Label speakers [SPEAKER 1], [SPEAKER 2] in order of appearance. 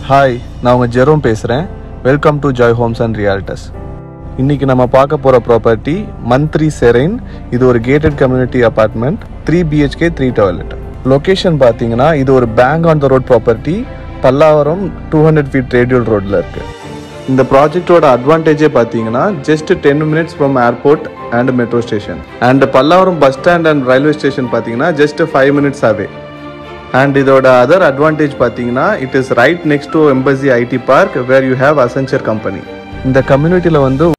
[SPEAKER 1] hi நான் உங்கள் Jerome பேசுகிறேன் welcome to Joy Homes and Realtors இன்னைக்கு நம்ம பார்க்க போகிற ப்ராப்பர்ட்டி மந்த்ரி செரைன் இது ஒரு gated community apartment three BHK three toilet location பார்த்தீங்கன்னா இது ஒரு bang on the road property Pallavaram two hundred feet radial ரோட்டில் இருக்குது இந்த ப்ராஜெக்டோட அட்வான்டேஜே பார்த்தீங்கன்னா just ten minutes from airport and metro station and Pallavaram bus stand and railway station பார்த்தீங்கன்னா just five minutes away and இதோட அதர் அட்வான்டேஜ் பார்த்தீங்கன்னா it is right next to Embassy IT park where you have Accenture company இந்த கம்யூனிட்டியில் வந்து